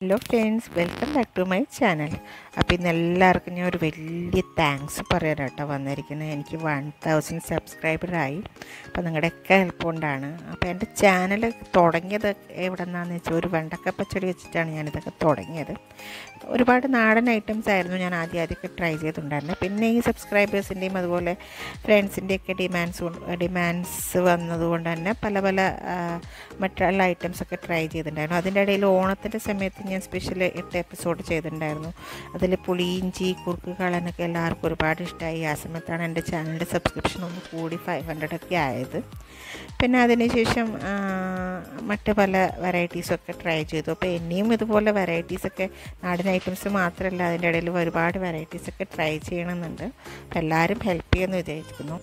hello friends welcome back to my channel അപ്പോൾ ഇന്ന് എല്ലാവർക്കും ഞാൻ ഒരു വലിയ താങ്ക്സ് പറയാൻ കേട്ടോ വന്നിരിക്കുന്നത് എനിക്ക് വൺ തൗസൻഡ് സബ്സ്ക്രൈബറായി അപ്പോൾ നിങ്ങളുടെയൊക്കെ ഹെൽപ്പ് കൊണ്ടാണ് അപ്പോൾ എൻ്റെ ചാനൽ തുടങ്ങിയത് എവിടെ നിന്നാണെന്ന് വെച്ചാൽ ഒരു വെണ്ടക്ക പച്ചടി വെച്ചിട്ടാണ് ഞാനിതൊക്കെ തുടങ്ങിയത് ഒരുപാട് നാടൻ ഐറ്റംസ് ആയിരുന്നു ഞാൻ ആദ്യം ആദ്യമൊക്കെ ട്രൈ ചെയ്തിട്ടുണ്ടായിരുന്നത് പിന്നെ ഈ സബ്സ്ക്രൈബേഴ്സിൻ്റെയും അതുപോലെ ഫ്രണ്ട്സിൻ്റെയൊക്കെ ഡിമാൻഡ്സ് ഡിമാൻഡ്സ് വന്നതുകൊണ്ട് തന്നെ പല പല ആ, മറ്റുള്ള ഐറ്റംസൊക്കെ ട്രൈ ചെയ്തിട്ടുണ്ടായിരുന്നു അതിൻ്റെ ഇടയിൽ ഓണത്തിൻ്റെ സമയത്ത് ഞാൻ സ്പെഷ്യൽ എട്ട് എപ്പിസോഡ് ചെയ്തിട്ടുണ്ടായിരുന്നു അതിൽ പുളിയിഞ്ചി കുറുക്ക് കളനൊക്കെ എല്ലാവർക്കും ഒരുപാട് ഇഷ്ടമായി ആ സമയത്താണ് എൻ്റെ ചാനലിൻ്റെ സബ്സ്ക്രിപ്ഷൻ ഒന്ന് കൂടി ഫൈവ് ഹൺഡ്രഡ് ഒക്കെ ആയത് പിന്നെ അതിനുശേഷം ആ, മറ്റ് പല വെറൈറ്റീസൊക്കെ ട്രൈ ചെയ്തു അപ്പോൾ ഇനിയും ഇതുപോലെ വെറൈറ്റീസൊക്കെ നാടൻ ഐറ്റംസ് മാത്രമല്ല അതിൻ്റെ ഇടയിൽ ഒരുപാട് വെറൈറ്റീസൊക്കെ ട്രൈ ചെയ്യണമെന്നുണ്ട് അപ്പോൾ എല്ലാവരും ഹെൽപ്പ് ചെയ്യുമെന്ന് വിചാരിക്കുന്നു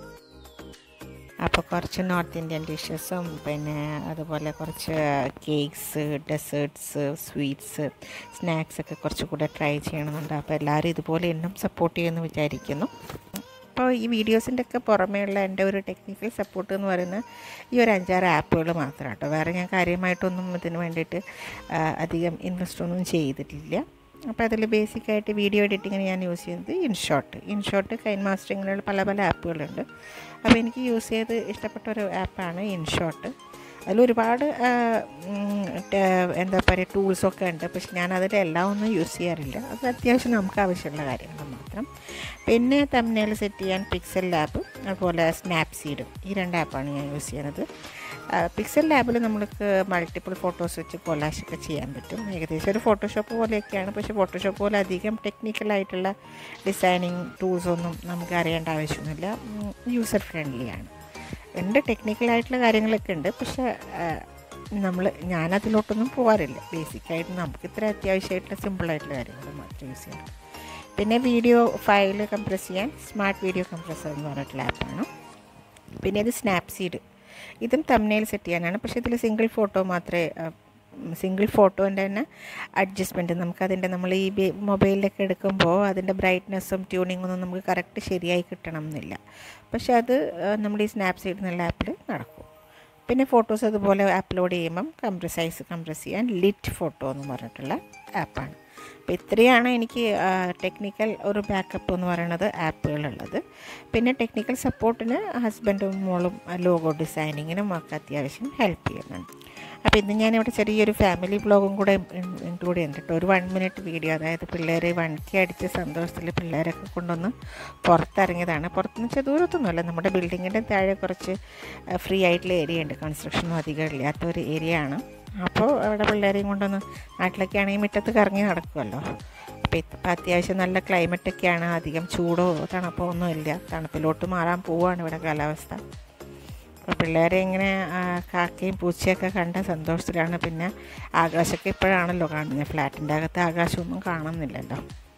അപ്പോൾ കുറച്ച് നോർത്ത് ഇന്ത്യൻ ഡിഷസും പിന്നെ അതുപോലെ കുറച്ച് കേക്ക്സ് ഡെസേർട്ട്സ് സ്വീറ്റ്സ് സ്നാക്സ് ഒക്കെ കുറച്ചുകൂടെ ട്രൈ ചെയ്യണമെന്നുണ്ട് അപ്പോൾ എല്ലാവരും ഇതുപോലെ എന്നും സപ്പോർട്ട് ചെയ്യുമെന്ന് വിചാരിക്കുന്നു അപ്പോൾ ഈ വീഡിയോസിൻ്റെ ഒക്കെ പുറമേയുള്ള എൻ്റെ ഒരു ടെക്നിക്കൽ സപ്പോർട്ട് എന്ന് പറയുന്നത് ഈ ഒരു അഞ്ചാറ് ആപ്പുകൾ മാത്രം കേട്ടോ വേറെ ഞാൻ കാര്യമായിട്ടൊന്നും ഇതിന് വേണ്ടിയിട്ട് ആ, അധികം ഇൻവെസ്റ്റ് ഒന്നും ചെയ്തിട്ടില്ല അപ്പോൾ അതിൽ ബേസിക്കായിട്ട് വീഡിയോ എഡിറ്റിങ്ങിന് ഞാൻ യൂസ് ചെയ്യുന്നത് ഇൻഷോട്ട് ഇൻഷോട്ട് കൈൻ മാസ്റ്ററിങ്ങിലുള്ള പല പല ആപ്പുകളുണ്ട് അപ്പോൾ എനിക്ക് യൂസ് ചെയ്ത് ഇഷ്ടപ്പെട്ട ഒരു ആപ്പാണ് ഇൻഷോട്ട് അതിലൊരുപാട് ആ, ഉം, ടെ- എന്താ പറയുക ടൂൾസൊക്കെ ഉണ്ട് പക്ഷെ ഞാൻ അതിൽ എല്ലാം ഒന്നും യൂസ് ചെയ്യാറില്ല അത് അത്യാവശ്യം നമുക്ക് ആവശ്യമുള്ള കാര്യങ്ങൾ മാത്രം പിന്നെ തമ്മിൽ സെറ്റ് ചെയ്യാൻ പിക്സൽ ലാബ് അതുപോലെ സ്നാപ്സീഡും ഈ രണ്ട് ആപ്പാണ് ഞാൻ യൂസ് ചെയ്യുന്നത് പിക്സൽ ലാബിൽ നമ്മൾക്ക് മൾട്ടിപ്പിൾ ഫോട്ടോസ് വെച്ച് കൊലാഷൊക്കെ ചെയ്യാൻ പറ്റും ഏകദേശം ഒരു ഫോട്ടോഷോപ്പ് പോലെയൊക്കെയാണ് പക്ഷേ ഫോട്ടോഷോപ്പ് പോലെ അധികം ടെക്നിക്കലായിട്ടുള്ള ഡിസൈനിങ് ടൂൾസൊന്നും നമുക്ക് അറിയേണ്ട ആവശ്യമൊന്നുമില്ല യൂസർ ഫ്രണ്ട്ലിയാണ് ഉണ്ട് ടെക്നിക്കലായിട്ടുള്ള കാര്യങ്ങളൊക്കെ ഉണ്ട് പക്ഷേ നമ്മൾ ഞാനതിലോട്ടൊന്നും പോകാറില്ല ബേസിക്കായിട്ട് നമുക്ക് ഇത്ര അത്യാവശ്യമായിട്ടുള്ള സിമ്പിളായിട്ടുള്ള കാര്യങ്ങൾ മാത്രം യൂസ് ചെയ്യാം പിന്നെ വീഡിയോ ഫയൽ കംപ്രസ് ചെയ്യാൻ സ്മാർട്ട് വീഡിയോ കംപ്രസർ എന്ന് പറഞ്ഞിട്ടുള്ള ആപ്പാണ് പിന്നെ ഇത് സ്നാപ്സീഡ് ഇതും തമ്മിൽ സെറ്റ് ചെയ്യാനാണ് പക്ഷേ ഇതിൽ സിംഗിൾ ഫോട്ടോ മാത്രമേ സിംഗിൾ ഫോട്ടോൻ്റെ തന്നെ അഡ്ജസ്റ്റ്മെൻറ്റ് നമുക്കതിൻ്റെ നമ്മൾ ഈ ബി- മൊബൈലിലൊക്കെ എടുക്കുമ്പോൾ അതിൻ്റെ ബ്രൈറ്റ്നസ്സും ട്യൂണിങ്ങും ഒന്നും നമുക്ക് കറക്റ്റ് ശരിയായി കിട്ടണം എന്നില്ല പക്ഷേ അത് ആ, നമ്മുടെ ഈ സ്നാപ്സീഡ് എന്നുള്ള ആപ്പിൽ നടക്കും പിന്നെ ഫോട്ടോസ് അതുപോലെ അപ്ലോഡ് ചെയ്യുമ്പം കംപ്രസ് സൈസ് കംപ്രസ് ചെയ്യാൻ ലിറ്റ് ഫോട്ടോ എന്ന് പറഞ്ഞിട്ടുള്ള ആപ്പാണ് അപ്പോൾ ഇത്രയാണ് എനിക്ക് ടെക്നിക്കൽ ഒരു ബാക്കപ്പ് എന്ന് പറയുന്നത് ആപ്പുകളുള്ളത് പിന്നെ ടെക്നിക്കൽ സപ്പോർട്ടിന് ഹസ്ബൻഡും മോളും ലോഗോ ഡിസൈനിങ്ങിനും ഒക്കെ അത്യാവശ്യം ഹെൽപ്പ് ചെയ്യുന്നുണ്ട് അപ്പോൾ ഇന്ന് ഞാനിവിടെ ചെറിയൊരു ഫാമിലി ബ്ലോഗും കൂടെ ഇൻക്ലൂഡ് ചെയ്യുന്നുണ്ട് ഒരു വൺ മിനിറ്റ് വീഡിയോ അതായത് പിള്ളേരെ വൺക്കി അടിച്ച സന്തോഷത്തിൽ പിള്ളേരൊക്കെ കൊണ്ടൊന്ന് പുറത്തിറങ്ങിയതാണ് പുറത്തുനിന്ന് വെച്ചാൽ ദൂരത്തൊന്നുമല്ല നമ്മുടെ ബിൽഡിങ്ങിൻ്റെ താഴെ കുറച്ച് ഫ്രീ ആയിട്ടുള്ള ഏരിയ ഉണ്ട് കൺസ്ട്രക്ഷനും അധികം ഇല്ലാത്ത ഒരു ഏരിയ ആണ് അപ്പോൾ അവിടെ പിള്ളേരെയും കൊണ്ടൊന്ന് നാട്ടിലൊക്കെ ആണെങ്കിൽ മുറ്റത്ത് കറങ്ങി നടക്കുമല്ലോ അപ്പോൾ ഇപ്പം അത്യാവശ്യം നല്ല ക്ലൈമറ്റൊക്കെയാണ് അധികം ചൂടോ തണുപ്പോ ഒന്നും ഇല്ല തണുപ്പിലോട്ട് മാറാൻ പോവുകയാണ് ഇവിടെ കാലാവസ്ഥ അപ്പോൾ പിള്ളേരെ ഇങ്ങനെ ആ, കാക്കയും പൂച്ചയൊക്കെ കണ്ട സന്തോഷത്തിലാണ് പിന്നെ ആകാശമൊക്കെ ഇപ്പോഴാണല്ലോ കാണുന്നത് ഫ്ലാറ്റിൻ്റെ അകത്ത് ആകാശമൊന്നും കാണുന്നില്ലല്ലോ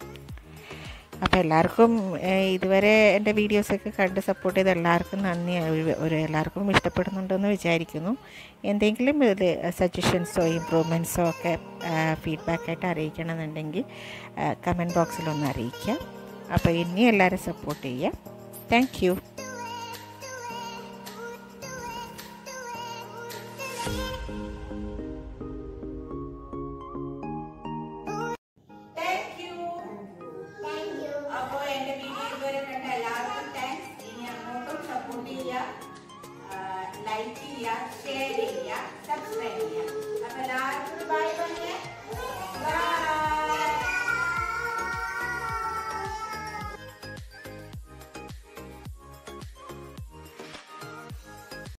അപ്പോൾ എല്ലാവർക്കും ഏഹ്, ഇതുവരെ എൻ്റെ വീഡിയോസൊക്കെ കണ്ട് സപ്പോർട്ട് ചെയ്ത എല്ലാവർക്കും നന്ദി ഒരു- ഒരു എല്ലാവർക്കും ഇഷ്ടപ്പെടുന്നുണ്ടെന്ന് വിചാരിക്കുന്നു എന്തെങ്കിലും ഇതിൽ സജഷൻസോ ഇമ്പ്രൂവ്മെൻറ്റ്സോ ഒക്കെ ഫീഡ്ബാക്കായിട്ട് അറിയിക്കണമെന്നുണ്ടെങ്കിൽ കമൻറ്റ് ബോക്സിലൊന്ന് അറിയിക്കുക അപ്പോൾ ഇനി എല്ലാവരും സപ്പോർട്ട് ചെയ്യുക താങ്ക് യു